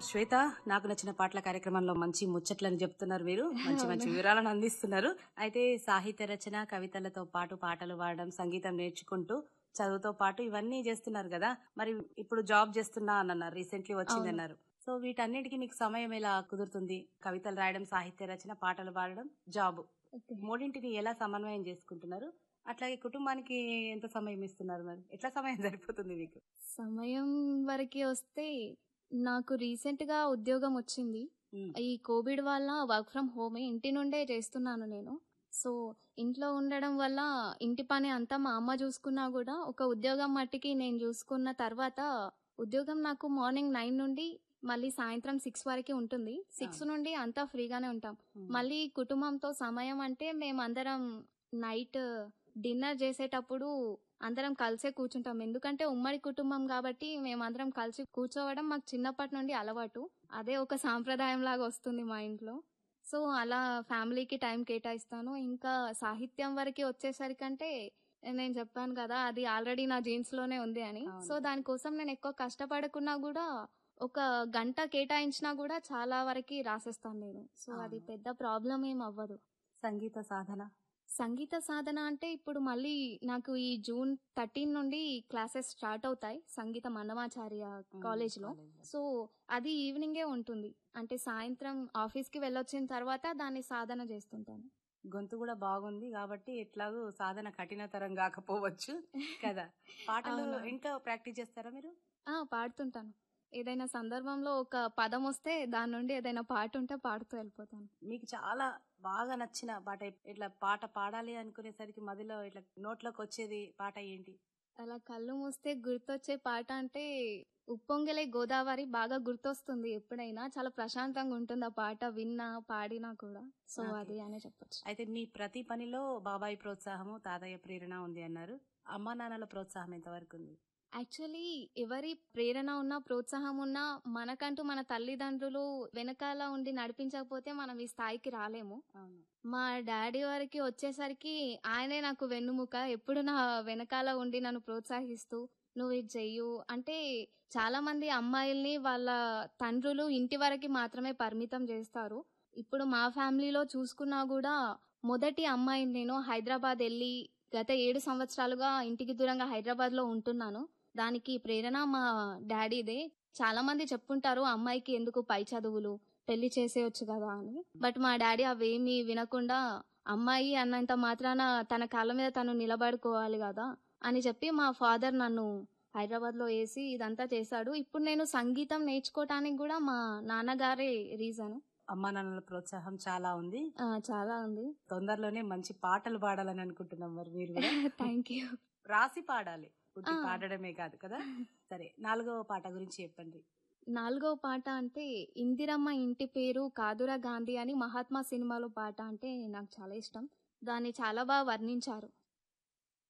శ్వేత నాకు నచ్చిన పాటల కార్యక్రమంలో మంచి ముచ్చట్లను చెప్తున్నారు మీరు మంచి మంచి వివరాలను అందిస్తున్నారు అయితే సాహిత్య రచన కవితలతో పాటు పాటలు పాడడం సంగీతం నేర్చుకుంటూ చదువుతో పాటు ఇవన్నీ చేస్తున్నారు కదా మరి ఇప్పుడు జాబ్ చేస్తున్నా అని అన్నారు రీసెంట్లీ వచ్చిందన్నారు సో వీటన్నిటికీ మీకు సమయం ఎలా కుదురుతుంది కవితలు రాయడం సాహిత్య రచన పాటలు పాడడం జాబ్ మూడింటిని ఎలా సమన్వయం చేసుకుంటున్నారు అట్లాగే కుటుంబానికి ఎంత సమయం ఇస్తున్నారు మరి ఎట్లా సమయం సరిపోతుంది మీకు సమయం వరకు వస్తే నాకు రీసెంట్ గా ఉద్యోగం వచ్చింది ఉమ్, ఈ కోవిడ్ వల్ల వర్క్ ఫ్రమ్ హోమే ఇంటి నుండే చేస్తున్నాను నేను సో ఇంట్లో ఉండడం వల్ల ఇంటి పని అంతా మా అమ్మ చూసుకున్నా కూడా ఒక ఉద్యోగం మట్టికి నేను చూసుకున్న తర్వాత ఉద్యోగం నాకు మార్నింగ్ నైన్ నుండి మళ్ళీ సాయంత్రం సిక్స్ వరకు ఉంటుంది సిక్స్ నుండి అంతా ఫ్రీగానే ఉంటాం ఉమ్. మళ్ళీ కుటుంబంతో సమయం అంటే మేమందరం నైట్ డిన్నర్ చేసేటప్పుడు అందరం కలిసే కూర్చుంటాం ఎందుకంటే ఉమ్మడి కుటుంబం కాబట్టి మేమందరం కలిసి కూర్చోవడం మాకు చిన్నప్పటి నుండి అలవాటు అదే ఒక సాంప్రదాయం లాగా వస్తుంది మా ఇంట్లో సో అలా ఫ్యామిలీకి టైం కేటాయిస్తాను ఇంకా సాహిత్యం వరకు వచ్చేసరికంటే నేను చెప్పాను కదా అది ఆల్రెడీ నా జీన్స్ లోనే ఉంది అని అవును. సో దానికోసం నేను ఎక్కువ కష్టపడకున్నా కూడా ఒక గంట కేటాయించినా కూడా చాలా వరకు రాసేస్తాను నేను సో అది అవును. పెద్ద ప్రాబ్లం ఏం అవ్వదు సంగీత సాధన సంగీత సాధన అంటే ఇప్పుడు మళ్ళీ నాకు ఈ జూన్ థర్టీన్ నుండి క్లాసెస్ స్టార్ట్ అవుతాయి సంగీతం అన్నమాచార్య కాలేజ్ లో సో అది ఈవినింగే ఉంటుంది అంటే సాయంత్రం ఆఫీస్ కి వెళ్ళొచ్చిన తర్వాత దాన్ని సాధన చేస్తుంటాను గొంతు కూడా బాగుంది కాబట్టి ఎట్లాగో సాధన కఠినతరం కాకపోవచ్చు కదా పాటలు అవును. ఇంట్లో ప్రాక్టీస్ చేస్తారా మీరు ఆ పాడుతుంటాను ఏదైనా సందర్భంలో ఒక పదం వస్తే దాని నుండి ఏదైనా పాట ఉంటే పాడుతూ వెళ్ళిపోతాను మీకు చాలా బాగా నచ్చిన పాట ఇట్లా పాట పాడాలి అనుకునేసరికి మదిలో ఇట్లా నోట్లోకి వచ్చేది పాట ఏంటి అలా కళ్ళు మూస్తే గుర్తొచ్చే పాట అంటే ఉప్పొంగలే గోదావరి బాగా గుర్తొస్తుంది ఎప్పుడైనా చాలా ప్రశాంతంగా ఉంటుంది ఆ పాట విన్నా పాడినా కూడా సో Okay. అది అనే చెప్పొచ్చు అయితే మీ ప్రతి పనిలో బాబాయ్ ప్రోత్సాహము తాతయ్య ప్రేరణ ఉంది అన్నారు అమ్మా నాన్నల ప్రోత్సాహం ఎంతవరకు ఉంది యాక్చువల్లీ ఎవరి ప్రేరణ ఉన్నా ప్రోత్సాహం ఉన్నా మనకంటూ మన తల్లిదండ్రులు వెనకాల ఉండి నడిపించకపోతే మనం ఈ స్థాయికి రాలేము అవును మా డాడీ వారికి వచ్చేసరికి ఆయనే నాకు వెన్నుముక ఎప్పుడు నా వెనకాల ఉండి నన్ను ప్రోత్సహిస్తూ నువ్వు ఇది చెయ్యు అంటే చాలా మంది అమ్మాయిల్ని వాళ్ళ తండ్రులు ఇంటి వరకు మాత్రమే పరిమితం చేస్తారు ఇప్పుడు మా ఫ్యామిలీలో చూసుకున్నా కూడా మొదటి అమ్మాయిని నేను హైదరాబాద్ వెళ్ళి గత ఏడు సంవత్సరాలుగా ఇంటికి దూరంగా హైదరాబాద్ లో ఉంటున్నాను దానికి ప్రేరణ మా డాడీదే చాలా మంది చెప్పుంటారు అమ్మాయికి ఎందుకు పై చదువులు పెళ్లి చేసేయొచ్చు కదా అని బట్ మా డాడీ అవేమీ వినకుండా అమ్మాయి అన్నంత మాత్రాన తన కాళ్ళ మీద తను నిలబడుకోవాలి కదా అని చెప్పి మా ఫాదర్ నన్ను హైదరాబాద్ లో వేసి ఇదంతా చేశాడు ఇప్పుడు నేను సంగీతం నేర్చుకోవటానికి కూడా మా నాన్నగారే రీజన్ అమ్మా నాన్నల ప్రోత్సాహం చాలా ఉంది చాలా ఉంది తొందరలోనే మంచి పాటలు పాడాలని అనుకుంటున్నాం మరి మీరు కూడా థ్యాంక్ యూ రాసి పాడాలి పుట్టి ఆ. పాడడమే కాదు కదా సరే నాలుగవ పాట గురించి చెప్పండి నాలుగో పాట అంటే ఇందిరమ్మ ఇంటి పేరు కాదురా గాంధీ అని మహాత్మా సినిమాలో పాట అంటే నాకు చాలా ఇష్టం దాన్ని చాలా బాగా వర్ణించారు